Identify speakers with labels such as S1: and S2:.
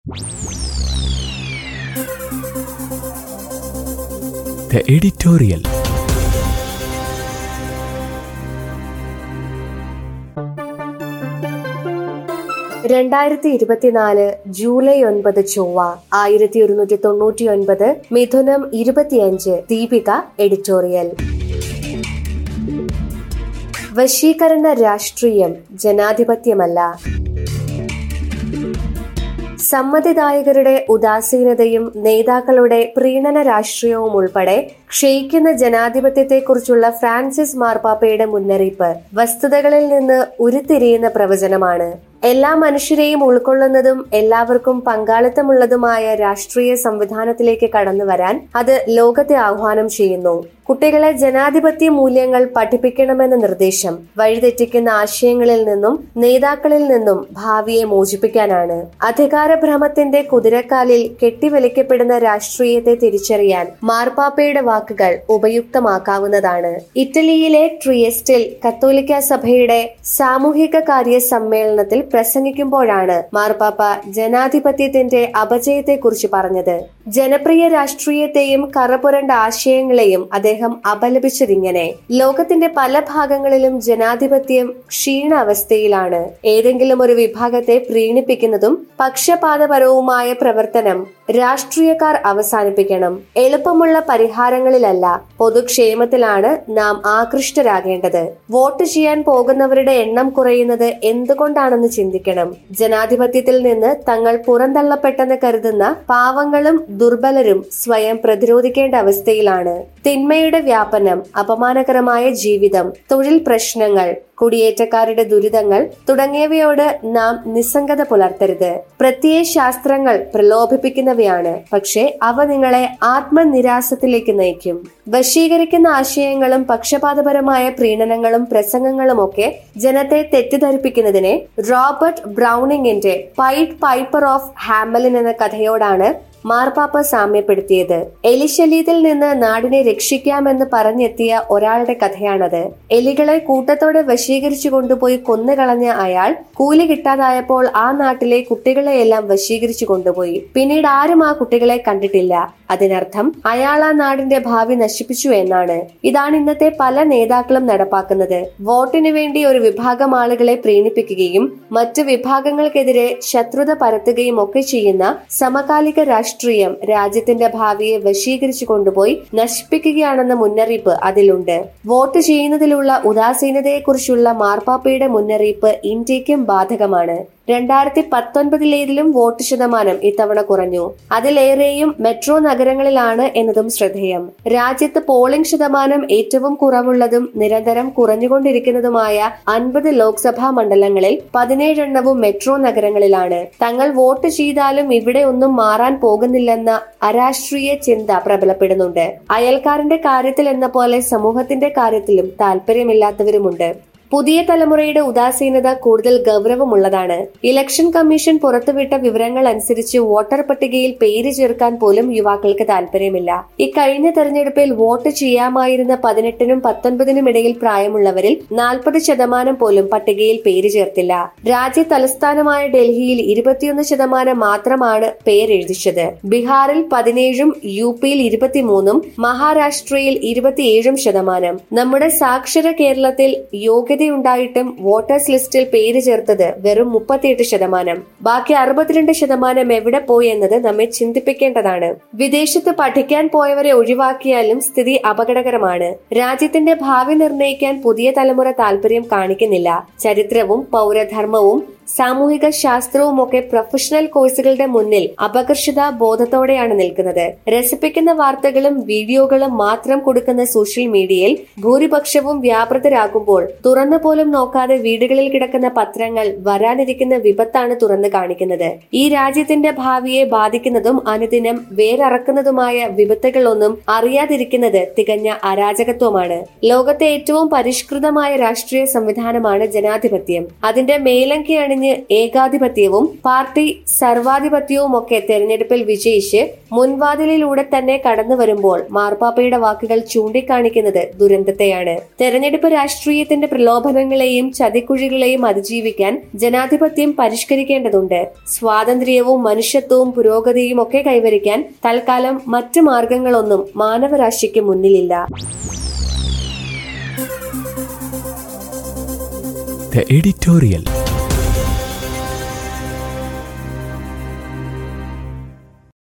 S1: The editorial.
S2: രണ്ടായിരത്തി ഇരുപത്തിനാല് July ഒൻപത് ചൊവ്വ ആയിരത്തി ഒരുന്നൂറ്റി തൊണ്ണൂറ്റി ഒൻപത് മിഥുനം ഇരുപത്തിയഞ്ച് ദീപിക എഡിറ്റോറിയൽ വശീകരണ രാഷ്ട്രീയം ജനാധിപത്യമല്ല സമ്മതിദായകരുടെ ഉദാസീനതയും നേതാക്കളുടെ പ്രീണന രാഷ്ട്രീയവും ഉൾപ്പെടെ ക്ഷയിക്കുന്ന ജനാധിപത്യത്തെക്കുറിച്ചുള്ള ഫ്രാൻസിസ് മാർപ്പാപ്പയുടെ മുന്നറിയിപ്പ് വസ്തുതകളിൽ നിന്ന് ഉരുത്തിരിയുന്ന പ്രവചനമാണ് എല്ലാ മനുഷ്യരെയും ഉൾക്കൊള്ളുന്നതും എല്ലാവർക്കും പങ്കാളിത്തമുള്ളതുമായ രാഷ്ട്രീയ സംവിധാനത്തിലേക്ക് കടന്നു വരാൻ അത് ലോകത്തെ ആഹ്വാനം ചെയ്യുന്നു കുട്ടികളെ ജനാധിപത്യ മൂല്യങ്ങൾ പഠിപ്പിക്കണമെന്ന നിർദ്ദേശം വഴിതെറ്റിക്കുന്ന ആശയങ്ങളിൽ നിന്നും നേതാക്കളിൽ നിന്നും ഭാവിയെ മോചിപ്പിക്കാനാണ് അധികാരഭ്രമത്തിന്റെ കുതിരക്കാലിൽ കെട്ടിവലിക്കപ്പെടുന്ന രാഷ്ട്രീയത്തെ തിരിച്ചറിയാൻ മാർപ്പാപ്പയുടെ വാക്കുകൾ ഉപയുക്തമാക്കാവുന്നതാണ് ഇറ്റലിയിലെ ട്രിയസ്റ്റിൽ കത്തോലിക്ക സഭയുടെ സാമൂഹിക കാര്യ സമ്മേളനത്തിൽ പ്രസംഗിക്കുമ്പോഴാണ് മാർപ്പാപ്പ ജനാധിപത്യത്തിന്റെ അപജയത്തെക്കുറിച്ച് പറഞ്ഞത് ജനപ്രിയ രാഷ്ട്രീയത്തെയും കറപുരണ്ട ആശയങ്ങളെയും അദ്ദേഹം അപലപിച്ചതിങ്ങനെ ലോകത്തിന്റെ പല ഭാഗങ്ങളിലും ജനാധിപത്യം ക്ഷീണാവസ്ഥയിലാണ് ഏതെങ്കിലും ഒരു വിഭാഗത്തെ പ്രീണിപ്പിക്കുന്നതും പക്ഷപാതപരവുമായ പ്രവർത്തനം രാഷ്ട്രീയക്കാർ അവസാനിപ്പിക്കണം എളുപ്പമുള്ള പരിഹാരങ്ങളിലല്ല പൊതുക്ഷേമത്തിലാണ് നാം ആകൃഷ്ടരാകേണ്ടത് വോട്ട് ചെയ്യാൻ പോകുന്നവരുടെ എണ്ണം കുറയുന്നത് എന്തുകൊണ്ടാണെന്ന് ചിന്തിക്കണം ജനാധിപത്യത്തിൽ നിന്ന് തങ്ങൾ പുറന്തള്ളപ്പെട്ടെന്ന് കരുതുന്ന പാവങ്ങളും ദുർബലരും സ്വയം പ്രതിരോധിക്കേണ്ട അവസ്ഥയിലാണ് തിന്മയുടെ വ്യാപനം അപമാനകരമായ ജീവിതം തൊഴിൽ പ്രശ്നങ്ങൾ കുടിയേറ്റക്കാരുടെ ദുരിതങ്ങൾ തുടങ്ങിയവയോട് നാം നിസ്സംഗത പുലർത്തരുത് പ്രത്യയ ശാസ്ത്രങ്ങൾ പ്രലോഭിപ്പിക്കുന്നവയാണ് പക്ഷേ അവ നിങ്ങളെ ആത്മനിരാസത്തിലേക്ക് നയിക്കും വശീകരിക്കുന്ന ആശയങ്ങളും പക്ഷപാതപരമായ പ്രീണനങ്ങളും പ്രസംഗങ്ങളുമൊക്കെ ജനത്തെ തെറ്റിദ്ധരിപ്പിക്കുന്നതിനെ റോബർട്ട് ബ്രൗണിങ്ങിന്റെ പൈറ്റ് പൈപ്പർ ഓഫ് ഹാമലിൻ എന്ന കഥയോടാണ് മാർപ്പാപ്പ സാമ്യപ്പെടുത്തിയത് എലിശല്യത്തിൽ നിന്ന് നാടിനെ രക്ഷിക്കാമെന്ന് പറഞ്ഞെത്തിയ ഒരാളുടെ കഥയാണത് എലികളെ കൂട്ടത്തോടെ വശീകരിച്ചു കൊണ്ടുപോയി കൊന്നുകളഞ്ഞ അയാൾ കൂലി കിട്ടാതായപ്പോൾ ആ നാട്ടിലെ കുട്ടികളെയെല്ലാം വശീകരിച്ചു കൊണ്ടുപോയി പിന്നീട് ആരും ആ കുട്ടികളെ കണ്ടിട്ടില്ല അതിനർത്ഥം അയാൾ ആ നാടിന്റെ ഭാവി നശിപ്പിച്ചു എന്നാണ് ഇതാണ് ഇന്നത്തെ പല നേതാക്കളും നടപ്പാക്കുന്നത് വോട്ടിനു വേണ്ടി ഒരു വിഭാഗം ആളുകളെ പ്രീണിപ്പിക്കുകയും മറ്റു വിഭാഗങ്ങൾക്കെതിരെ ശത്രുത പരത്തുകയും ഒക്കെ ചെയ്യുന്ന സമകാലിക രാഷ്ട്രീയം രാജ്യത്തിന്റെ ഭാവിയെ വശീകരിച്ചു കൊണ്ടുപോയി നശിപ്പിക്കുകയാണെന്ന മുന്നറിയിപ്പ് അതിലുണ്ട് വോട്ട് ചെയ്യുന്നതിലുള്ള ഉദാസീനതയെക്കുറിച്ചുള്ള മാർപ്പാപ്പയുടെ മുന്നറിയിപ്പ് ഇന്ത്യക്കും ബാധകമാണ് രണ്ടായിരത്തി പത്തൊൻപതിലേതിലും വോട്ട് ശതമാനം ഇത്തവണ കുറഞ്ഞു അതിലേറെയും മെട്രോ നഗരങ്ങളിലാണ് എന്നതും ശ്രദ്ധേയം രാജ്യത്ത് പോളിംഗ് ശതമാനം ഏറ്റവും കുറവുള്ളതും നിരന്തരം കുറഞ്ഞുകൊണ്ടിരിക്കുന്നതുമായ അൻപത് ലോക്സഭാ മണ്ഡലങ്ങളിൽ പതിനേഴെണ്ണവും മെട്രോ നഗരങ്ങളിലാണ് തങ്ങൾ വോട്ട് ചെയ്താലും ഇവിടെ ഒന്നും മാറാൻ പോകുന്നില്ലെന്ന അരാഷ്ട്രീയ ചിന്ത പ്രബലപ്പെടുന്നുണ്ട് അയൽക്കാരന്റെ കാര്യത്തിൽ എന്ന പോലെ സമൂഹത്തിന്റെ കാര്യത്തിലും താല്പര്യമില്ലാത്തവരുമുണ്ട് പുതിയ തലമുറയുടെ ഉദാസീനത കൂടുതൽ ഗൗരവമുള്ളതാണ് ഇലക്ഷൻ കമ്മീഷൻ പുറത്തുവിട്ട വിവരങ്ങൾ അനുസരിച്ച് വോട്ടർ പട്ടികയിൽ പേര് ചേർക്കാൻ പോലും യുവാക്കൾക്ക് താല്പര്യമില്ല ഇക്കഴിഞ്ഞ തെരഞ്ഞെടുപ്പിൽ വോട്ട് ചെയ്യാമായിരുന്ന പതിനെട്ടിനും പത്തൊൻപതിനും ഇടയിൽ പ്രായമുള്ളവരിൽ നാൽപ്പത് ശതമാനം പോലും പട്ടികയിൽ പേര് ചേർത്തില്ല രാജ്യ തലസ്ഥാനമായ ഡൽഹിയിൽ ഇരുപത്തിയൊന്ന് ശതമാനം മാത്രമാണ് പേരെഴുതിച്ചത് ബീഹാറിൽ പതിനേഴും യു പിയിൽ ഇരുപത്തിമൂന്നും മഹാരാഷ്ട്രയിൽ ഇരുപത്തിയേഴും ശതമാനം നമ്മുടെ സാക്ഷര കേരളത്തിൽ യോഗ്യത ഉണ്ടായിട്ടും വോട്ടേഴ്സ് ലിസ്റ്റിൽ പേര് ചേർത്തത് വെറും മുപ്പത്തിയെട്ട് ശതമാനം ബാക്കി അറുപത്തിരണ്ട് ശതമാനം എവിടെ പോയി എന്നത് നമ്മെ ചിന്തിപ്പിക്കേണ്ടതാണ് വിദേശത്ത് പഠിക്കാൻ പോയവരെ ഒഴിവാക്കിയാലും സ്ഥിതി അപകടകരമാണ് രാജ്യത്തിന്റെ ഭാവി നിർണ്ണയിക്കാൻ പുതിയ തലമുറ താല്പര്യം കാണിക്കുന്നില്ല ചരിത്രവും പൗരധർമ്മവും സാമൂഹിക ശാസ്ത്രവും ഒക്കെ പ്രൊഫഷണൽ കോഴ്സുകളുടെ മുന്നിൽ അപകർഷത ബോധത്തോടെയാണ് നിൽക്കുന്നത് രസിപ്പിക്കുന്ന വാർത്തകളും വീഡിയോകളും മാത്രം കൊടുക്കുന്ന സോഷ്യൽ മീഡിയയിൽ ഭൂരിപക്ഷവും വ്യാപൃതരാകുമ്പോൾ തുറന്നു പോലും നോക്കാതെ വീടുകളിൽ കിടക്കുന്ന പത്രങ്ങൾ വരാനിരിക്കുന്ന വിപത്താണ് തുറന്നു കാണിക്കുന്നത് ഈ രാജ്യത്തിന്റെ ഭാവിയെ ബാധിക്കുന്നതും അനുദിനം വേരറക്കുന്നതുമായ വിപത്തുകളൊന്നും അറിയാതിരിക്കുന്നത് തികഞ്ഞ അരാജകത്വമാണ് ലോകത്തെ ഏറ്റവും പരിഷ്കൃതമായ രാഷ്ട്രീയ സംവിധാനമാണ് ജനാധിപത്യം അതിന്റെ മേലങ്കിയാണ് അണിഞ്ഞ് ഏകാധിപത്യവും പാർട്ടി സർവാധിപത്യവും ഒക്കെ തെരഞ്ഞെടുപ്പിൽ വിജയിച്ച് മുൻവാതിലിലൂടെ തന്നെ കടന്നു വരുമ്പോൾ മാർപ്പാപ്പയുടെ വാക്കുകൾ ചൂണ്ടിക്കാണിക്കുന്നത് ദുരന്തത്തെയാണ് തെരഞ്ഞെടുപ്പ് രാഷ്ട്രീയത്തിന്റെ പ്രലോഭനങ്ങളെയും ചതിക്കുഴികളെയും അതിജീവിക്കാൻ ജനാധിപത്യം പരിഷ്കരിക്കേണ്ടതുണ്ട് സ്വാതന്ത്ര്യവും മനുഷ്യത്വവും പുരോഗതിയും ഒക്കെ കൈവരിക്കാൻ തൽക്കാലം മറ്റു മാർഗങ്ങളൊന്നും മാനവരാശിക്ക് മുന്നിലില്ല
S1: The editorial.